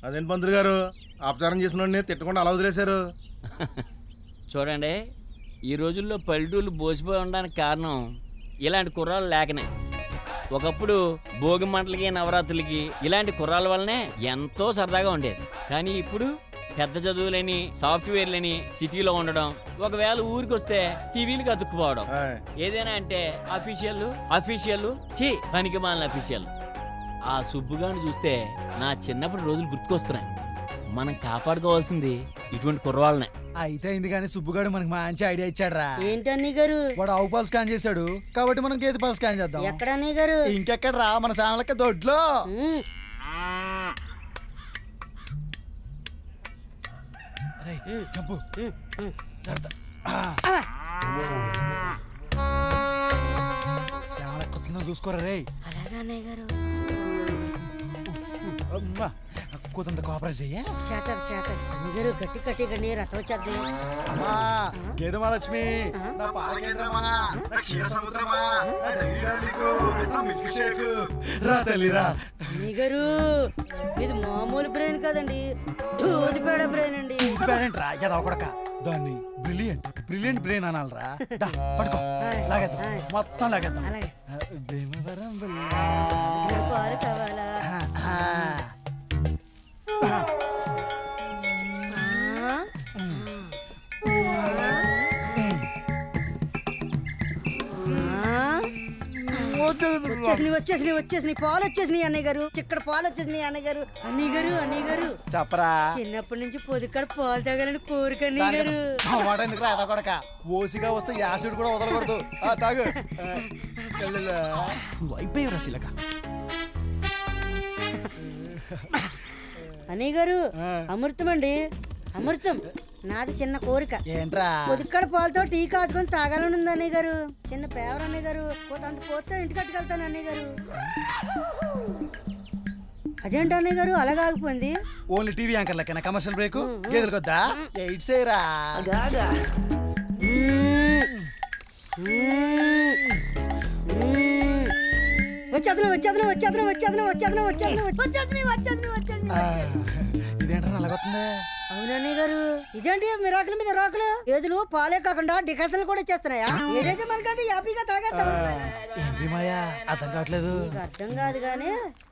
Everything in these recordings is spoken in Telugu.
అదేంటి పంతులు గారు అపచారం చేసిన తిట్టకుండా అలా వదిలేశారు చూడండి ఈ రోజుల్లో పల్లెటూళ్ళు బోసిపోయి ఉండడానికి కారణం ఇలాంటి కుర్రాళ్ళు లేకనే ఒకప్పుడు భోగి మంటలకి నవరాత్రులకి ఇలాంటి కుర్రాళ్ళ వల్లనే ఎంతో సరదాగా ఉండేది కానీ ఇప్పుడు పెద్ద చదువులని సాఫ్ట్వేర్లని సిటీలో ఉండడం ఒకవేళ ఊరికి వస్తే టీవీలకు అతుక్కుపోవడం ఆయ్. ఏదైనా అంటే అఫీషియల్ అఫీషియల్ చీ పనికి మాలిన అఫీషియల్ ఆ సుబ్బుగాను చూస్తే నా చిన్నప్పటి రోజులు గుర్తుకొస్తున్నాయి మనం కాపాడుకోవాల్సింది ఇటువంటి కుర్రవాళ్ళనే అయితే అయింది కానీ సుబ్బుగాడు మనకి మంచి ఐడియా ఇచ్చాడు రా ఏంటి అన్నయ్య గారు వాడు ఆవు పాలు స్కాన్ చేశాడు కాబట్టి మనం గేదె పాలు స్కాన్ చేద్దాం ఎక్కడ అన్నయ్య గారు ఇంకెక్కడ రా మన సామలక్క దొడ్లో ఉమ్, రేయ్, చంపు జాగ్రత్త. శ్యామలక్క కొత్తుందో చూసుకోరా రే అలాగా అన్నయ్య గారు అమ్మా కూతంత కోపరేట్ చెయ్యే చేతారు చేతారు అన్నయ్య గారు గట్టి గట్టి గండి రథం వచ్చేద్ది అమ్మా గేదె మహాలక్ష్మి నా పాల కేంద్రమా నా క్షీర సముద్రమా నా డైరీ డార్లింగు, నా మిల్క్ షేక్ రా తల్లి రా అన్నయ్య గారు ఇది మామూలు బ్రెయిన్ కాదండి దూదిపేడ బ్రెయిన్ అండి పేరెంట్ రా ఏదో ఒకడక దాన్ని బ్రిలియంట్ బ్రిలియంట్ బ్రెయిన్ అనాలరా దా పడుకో లాగేద్దాం ఆయ్. మొత్తం లాగేద్దాం అలాగే ఆ, భీమవరం బుల్ల. మీకు పాలు కావాలా ఆ, ఆ. ఆ? ఆ? వచ్చేసినాయి వచ్చేసినాయి వచ్చేసినాయి పాలు వచ్చేసినాయి అన్నయ్య గారు ఇక్కడ పాలు వచ్చేసినాయి అన్నయ్య గారు అన్నయ్య గారు అన్నయ్య గారు చెప్పరా చిన్నప్పటి నుంచి పొద్దుక్కడ పాలు తాగాలని కోరిక అన్నయ్య గారు వాడెందుకు రా ఏదో కొడక ఓసిగా వస్తే యాసిడ్ కూడా వదలకూడదు ఆ, తాగు ఆ, చెల్లెలా. నువ్వు అయిపోయావురా శిలక అన్నయ్య గారు ఆ. అమృతం అండి అమృతం నాది చిన్న కోరిక ఏంట్రా పొద్దుక్కడ పాలతో టీ కాచుకొని తాగాలని ఉంది అన్నయ్య గారు చిన్న పేవర్ అన్నయ్య గారు పోతే అంత పోతే ఇంటికి కట్టుకెళ్తాను అన్నయ్య గారు అదేంటి అన్నయ్య గారు అలాగ ఆగిపోయింది ఓన్లీ టీవీ యాంకర్ లెక్కన కమర్షియల్ బ్రేక్ గేదెలకు వద్దా ఎయిట్ సేరా వచ్చేతను వచ్చేతను వచ్చేతను వచ్చేతను వచ్చేతను వచ్చేతను వచ్చేతను వచ్చేతను వచ్చేతను ఇదేంట్రా అలాగొస్తుంది అవునన్నయ్య గారు ఇదేంటి మిరాకుల మీద రాకులు ఏదులు పాలే కాకుండా డికాషన్లు కూడా ఇచ్చేస్తున్నాయా ఏదైతే మనకంటే హ్యాపీగా తాగేద్దాం ఏంటి మాయా అర్థం కావట్లేదు నీకు అర్థం కాదు కానీ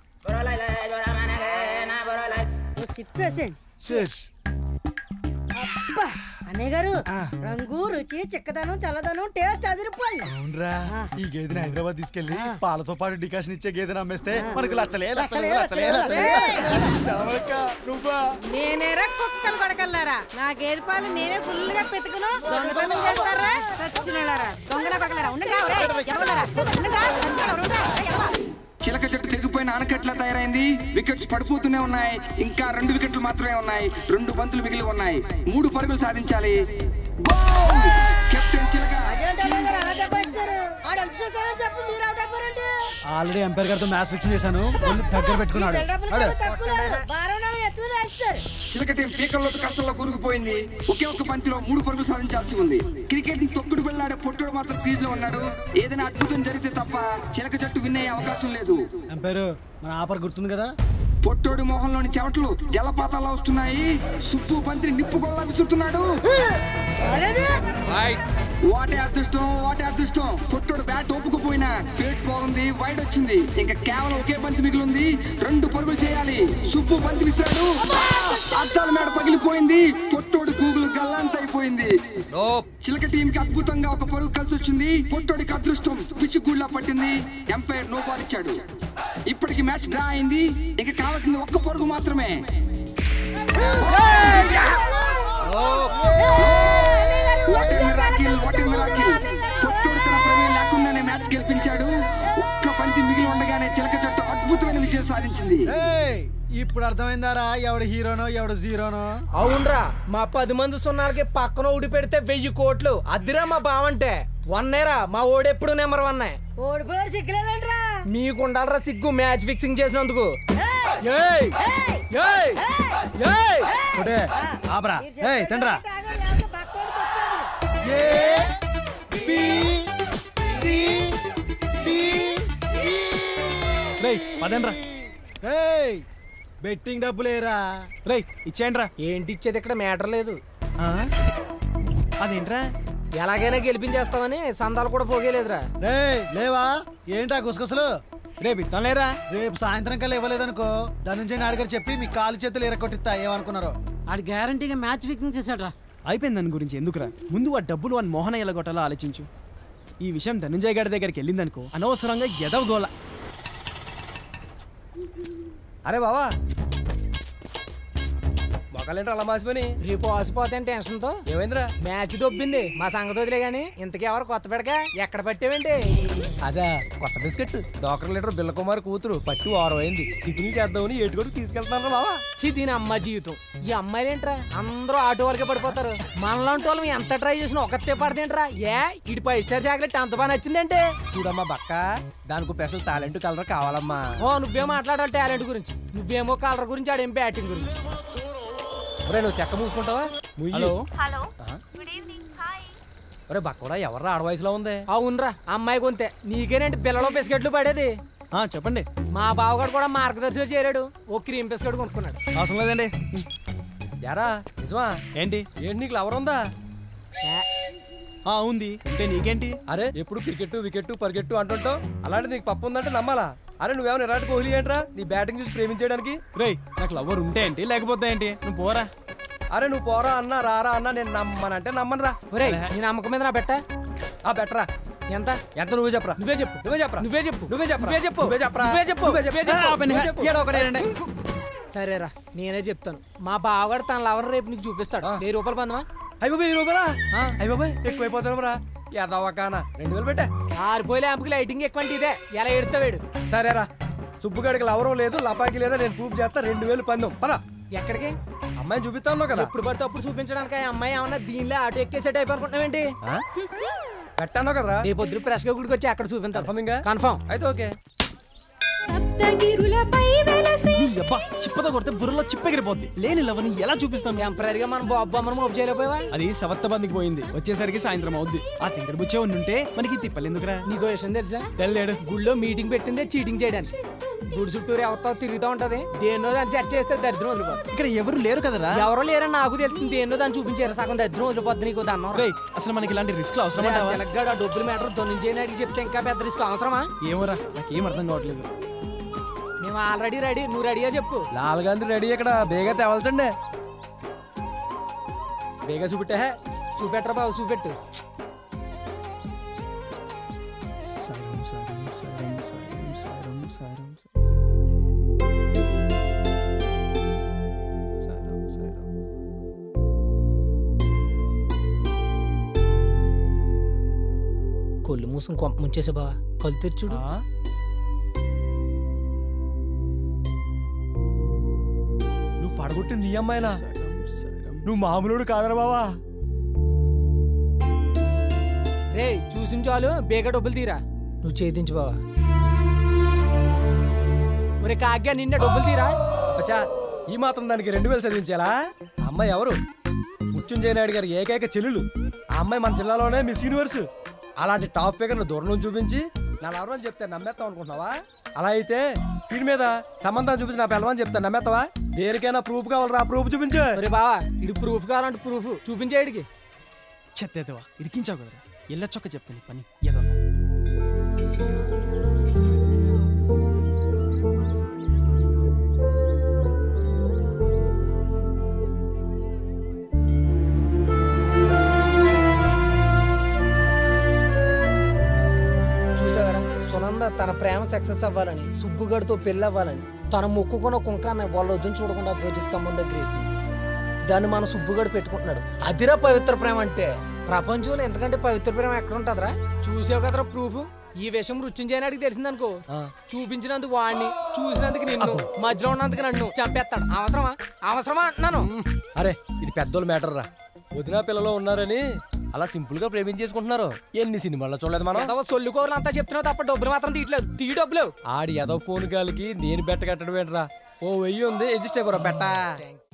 ఓ సిప్ వేసేయండి శేష్ అబ్బా అన్నయ్య గారు ఆ. రంగు రుచి చిక్కదనం చల్లదనం టేస్ట్ అదిరిపోయింది అవునరా ఈ గేదెని హైదరాబాద్ తీసుకెళ్లి పాలతో పాటు డికాషన్ ఇచ్చే గేదెని అమ్మేస్తే మనకు లచ్చలే లచ్చలే లచ్చలే, లచ్చలే లచ్చలే, లచ్చలే చావక్క నువ్వా నేనేరా కుక్కలు కొడకల్లారా నా గేదె పాలు నేనే ఫుల్ గా పెట్టుకును దొంగతనం చేస్తారా సచ్చినలారా దొంగల కొడకలారా ఉండరా ఒరేయ్, ఎవరులారా? ఉండరా? సచ్చినోడా, ఉండరా? ఏయ్, ఎడమ. చిలక చెట్టు తెగిపోయిన ఆనకట్లా తయారైంది వికెట్స్ పడిపోతూనే ఉన్నాయి ఇంకా రెండు వికెట్లు మాత్రమే ఉన్నాయి రెండు బంతులు మిగిలి ఉన్నాయి మూడు పరుగులు సాధించాలి గోల్! కెప్టెన్ చిలక అదేంటి అన్నయ్య గారు అలా దెబ్బేస్తారు ఆడు ఎంత చూసారని చెప్పి మీరు అవుట్ అయిపోయారండి ఆల్రెడీ ఎంపైర్ గారితో మ్యాచ్ ఫిక్స్ చేశాను ఒళ్ళు దగ్గర పెట్టుకున్నాడు బిల్డప్లు అడు. కాదు, తక్కువ లేదు భారం నామని ఎక్కువ వేస్తారు చిలక టీం పీకల్లో కష్టంలో కూరుకుపోయింది ఒకే ఒక్క బంతిలో మూడు పరుగులు సాధించాల్సి ఉంది క్రికెట్ ని తొక్కుడు వెళ్ళాడే పొట్టుడు మాత్రం క్రీజ్ లో ఉన్నాడు ఏదైనా అద్భుతం జరిగితే తప్ప చిలక జట్టు విన్ అయ్యే అవకాశం లేదు ఎంపైర్ మన ఆఫర్ గుర్తుంది కదా పొట్టోడి మొహంలోని చెవట్లు జలపాతాల్లో వస్తున్నాయి సుప్పు బంతిని నిప్పుకొల్లా విసురుతున్నాడు అలాగే వాటే అదృష్టం వాటే అదృష్టం పొట్టోడు బ్యాట్ ఒప్పుకుపోయినా ఫేట్ బాగుంది వైడ్ వచ్చింది ఇంకా కేవలం ఒకే బంతి మిగిలింది రెండు పరుగులు చేయాలి సుప్పు బంతి విసిరాడు అద్దాల మేడ పగిలిపోయింది పొట్టోడు కూగులు గల్లంత అయిపోయింది చిలక టీం కి అద్భుతంగా ఒక పరుగు కలిసి వచ్చింది పొట్టోడికి అదృష్టం పిచ్చి గూళ్ళ పట్టింది ఎంపైర్ నో బాల్ ఇచ్చాడు ఇప్పటికి మ్యాచ్ డ్రా అయింది ఇంకా కావాల్సింది ఒక్క పరుగు మాత్రమే what a miracle what a miracle పొట్టోడు తన ప్రమేయం లేకుండానే మ్యాచ్ గెలిపించాడు ఒక్క బంతి మిగిలి ఉండగానే చిలక జట్టు అద్భుతమైన విజయం సాధించింది ఏయ్, ఇప్పుడు అర్థమైందారా ఎవడు హీరోనో ఎవడు జీరోనో అవునరా మా పది మంది సున్నాలకి పక్కన ఊడి పెడితే వెయ్యి కోట్లు అదిరా మా బావంటే వన్నేరా మా ఓడెప్పుడు నెంబర్ వన్ ఓడిపోయారు సిగ్గులేదంట్రా మీకు ఉండాలరా సిగ్గు మ్యాచ్ ఫిక్సింగ్ చేసినందుకు ఏయ్! ఏయ్! ఏయ్! ఒకటే ఆపరా ఏయ్ తండ్రా A B C D E. రేయ్, పదండ్రా ఏయ్ బెట్టింగ్ డబ్బులేరా రేయ్ ఇచ్చేయండి రా ఏంటి ఇచ్చేది ఇక్కడ మ్యాటర్ లేదు అదేంట్రా ఎలాగైనా గెలిపించేస్తామని సందాలు కూడా పోగేలేదురా రే లేవా ఏంటా గుసగుసలు రేపు ఇస్తాం లేరా రేపు సాయంత్రం కల్లా ఇవ్వలేదనుకో ధనుంజయ నాయుడు గారు చెప్పి మీ కాలు చేతులు ఎరగొట్టిస్తా ఏమనుకున్నారు ఆడు గ్యారంటీగా మ్యాచ్ ఫిక్సింగ్ చేశాడు అయిపోయింది దాని గురించి ఎందుకురా ముందు ఆ డబ్బులు వాని మోహన ఎలగొట్టాలో ఆలోచించు ఈ విషయం ధనుంజయ్ గారి దగ్గరికి వెళ్ళిందనుకో అనవసరంగా ఎదవ గోల అరే బావా మొక్కలేంట్రా అలా మాసిపోయి రేపు ఆసిపోతే టెన్షన్ తో ఏమైందిరా మ్యాచ్ దొబ్బింది మా సంగతి వదిలే గాని ఇంతకీ ఎవరు కొత్త పెడక ఎక్కడ పట్టేవేంటి అదే కొత్త బిస్కెట్ డాక్టర్ లీటర్ బిల్ల కుమార్ కూతురు పట్టు వారం అయింది టిఫిన్ చేద్దామని ఏటుకొని తీసుకెళ్తాను బావా చి దీని అమ్మ జీవితం ఈ అమ్మాయిలేంట్రా అందరూ ఆటో వాళ్ళకే పడిపోతారు మనలాంటి వాళ్ళు ఎంత ట్రై చేసినా ఒకతే పడదేంట్రా ఏ ఇటు ఫైవ్ స్టార్ చాక్లెట్ అంత బాగా నచ్చిందంటే చూడమ్మా బక్క దానికి స్పెషల్ టాలెంట్ కలర్ కావాలమ్మా ఓ నువ్వే మాట్లాడాలి టాలెంట్ గురించి నువ్వేమో కలర్ గురించి ఆడేం బ్యాటింగ్ గురించి ఒరే నువ్వు చెక్క మూసుకుంటావా ముయ్యి హలో ఒరే బక్క కూడా ఎవర్రా ఆడ వయసులో ఉంది అవునరా అమ్మాయి కొంతే నీకేనంటే పిల్లలో బిస్కెట్లు పడేది ఆ, చెప్పండి మా బావగాడు కూడా మార్గదర్శిలో చేరాడు ఓ క్రీమ్ బిస్కెట్ కొనుక్కున్నాడు అవసరం లేదండి యారా నిజమా ఏంటి ఏంటి నీకు లవర్ ఉందా ఆ ఉంది అంటే నీకేంటి అరే ఎప్పుడు క్రికెట్ వికెట్ పరిగెట్టు అంటుంటావు అలాంటి నీకు పప్పు ఉందంటే నమ్మాలా అరే నువ్వేమైనా విరాట్ కోహ్లీ ఏంట్రా నీ బ్యాటింగ్ చూసి ప్రేమించడానికి రేయ్ నాకు లవ్వర్ ఉంటే ఏంటి లేకపోతే ఏంటి నువ్వు పోరా అరే నువ్వు పోరా అన్నా రారా అన్నా నేను నమ్మనంటే నమ్మనురా ఒరే నీ నమ్మకం మీద నా బెట్ట ఆ బెటరా ఎంత ఎంత నువ్వే చెప్పరా నువ్వే చెప్పు నువ్వే చెప్పరా నువ్వే చెప్పు నువ్వే చెప్పరా నువ్వే చెప్పు నువ్వే చెప్పరా నువ్వే చెప్పు నువ్వే చెప్పు. నువ్వే చెప్పు. ఆ, ఆపండి. నువ్వే చెప్పు. ఏడో ఒకటే రండి. సరేరా నేనే చెప్తాను మా బావగాడు తన లవర్ రేపు నీకు చూపిస్తాడు వెయ్యి రూపాయలు పందమా అయ్య బాబాయ్ ఈ రూపాయలా ఆ. అయ్య బాబాయ్ ఎక్కువైపోతాను రా ఎదవకానా రెండు వేలు పెట్టా ఆరిపోయి ల్యాంప్కి లైటింగ్ ఎక్కువ అంటే ఇదే ఎలా ఎడతావేడు సరేరా సుబ్బుగాడికి లవరం లేదు లపాకి లేదా నేను ప్రూఫ్ చేస్తా రెండు వేలు పందెం పరా ఎక్కడికి అమ్మాయిని చూపిస్తాను కదా ఎప్పుడు పడితే అప్పుడు చూపించడానికి ఆ అమ్మాయి ఏమన్నా దీనిలో ఆటో ఎక్కేసే టైప్ అనుకుంటున్నావేంటి ఆ? పెట్టాను కదరా రేపు పొద్దున ప్రెస్ గా గుడికి వచ్చి అక్కడ చూపించాలి కన్ఫర్మింగా కన్ఫర్మ్ అయితే ఓకే నీ అబ్బా చిప్పతో కొడితే బుర్రలో చిప్పెగిరిపోద్ది లేని లవ్ని ఎలా చూపిస్తాను టెంపరీగా మనం బాబు బొమ్మను మోపు చేయలేకపోయావా అది సవత్త బందికి పోయింది వచ్చేసరికి సాయంత్రం అవుద్ది ఆ తింకర బుచ్చే ఉంటే మనకి తిప్పలు ఎందుకురా నీకు విషయం తెలుసా తెల్లేడు గుళ్ళో మీటింగ్ పెట్టిందే చీటింగ్ చేయడానికి గుడి చుట్టూరు ఎవరితో తిరుగుతూ ఉంటది దేన్నో దాన్ని సెట్ చేస్తే దరిద్రం వదిలిపోతుంది ఇక్కడ ఎవరు లేరు కదరా ఎవరో లేరని నాకు తెలుస్తుంది దేన్నో దాన్ని చూపించారు సగం దరిద్రం వదిలిపోద్ది నీకు దాన్ని రేయ్ అసలు మనకి ఇలాంటి రిస్క్ అవసరం అంటావా సెలగ్గాడు ఆ డబ్బులు మ్యాటర్ దొన్నించేయడానికి చెప్తే ఇంకా పెద్ద రిస్క్ అవసరమా ఏమోరా నాకేం అర్థం కావట్లేదు మేము ఆల్రెడీ రెడీ నువ్వు రెడీగా చెప్పు లాల్ గాంధీ రెడీ ఇక్కడ బేగా తేవాల్సండి బేగా చూపెట్టే చూపెట్టరా బాబు చూపెట్టు సారం సారం సారం సారం సారం సారం సారం సారం కొల్లు మూసుకుని కొంప ముంచేసే బావా కళ్ళు తెరిచుడు ఆ? నువ్వు పడగొట్టింది ఈ అమ్మాయినా సారం సారం నువ్వు మామూలుడు కాదరా బావా రే చూసిన చాలు బేగ డబ్బులు తీరా నువ్వు చేయించు బావా ఒరే కాగ్గా నిన్న డబ్బులు తీరా అచ్చా ఈ మాత్రం దానికి రెండు వేలు చదివించాలా ఆ అమ్మాయి ఎవరు ముత్యుంజయ నాయుడు గారి ఏకైక చెల్లెలు ఆ అమ్మాయి మన జిల్లాలోనే మిస్ యూనివర్స్ అలాంటి టాప్ ఫిగర్ ను దూరం నుంచి చూపించి నా ఎవరు అని చెప్తే నమ్మేస్తావు అనుకుంటున్నావా అలా అయితే వీడి మీద సంబంధం చూపించి నా పిల్లవని చెప్తే నమ్మేస్తావా దేనికైనా ప్రూఫ్ కావాలరా ప్రూఫ్ చూపించు ఒరే బావా ఇది ప్రూఫ్ కావాలంటే ప్రూఫ్ చూపించేడికి చెత్తేదవా ఇరికించావు కదరా ఎల్లచొక్క చెప్తాను పని ఏదో ఒక. చూసావరా సునంద తన ప్రేమ సక్సెస్ అవ్వాలని సుబ్బుగడితో పెళ్ళి అవ్వాలని తన మొక్కుకున్న కుంకాన్ని వాళ్ళ వద్దని చూడకుండా ధ్వజస్తంభం దగ్గర వేసింది దాన్ని మన సుబ్బుగడు పెట్టుకుంటున్నాడు అదిరా పవిత్ర ప్రేమ అంటే ప్రపంచంలో ఎంతకంటే పవిత్ర ప్రేమ ఎక్కడ ఉంటుందిరా చూసావు కదరా ప్రూఫ్ ఈ విషయం రుచి చేయడానికి తెలిసిందనుకో చూపించినందుకు వాడిని చూసినందుకు నిన్ను మధ్యలో ఉన్నందుకు నన్ను చంపేస్తాడు అవసరమా అవసరమా అంటున్నాను అరే ఇది పెద్దోళ్ళు మ్యాటర్ రా వదిన పిల్లలు ఉన్నారని అలా సింపుల్ గా ప్రేమించేసుకుంటున్నారు ఎన్ని సినిమాల్లో చూడలేదు మనం ఏదో సొల్లుకోవాలని అంతా చెప్తున్నావు తప్ప డబ్బులు మాత్రం తీయట్లేదు తీ డబ్బులు ఆడి ఎదో ఫోన్ గాలికి నేను బెట్ట కట్టడం ఏంట్రా ఓ వెయ్యి ఉంది అడ్జస్ట్ అయిపోరా బెట్ట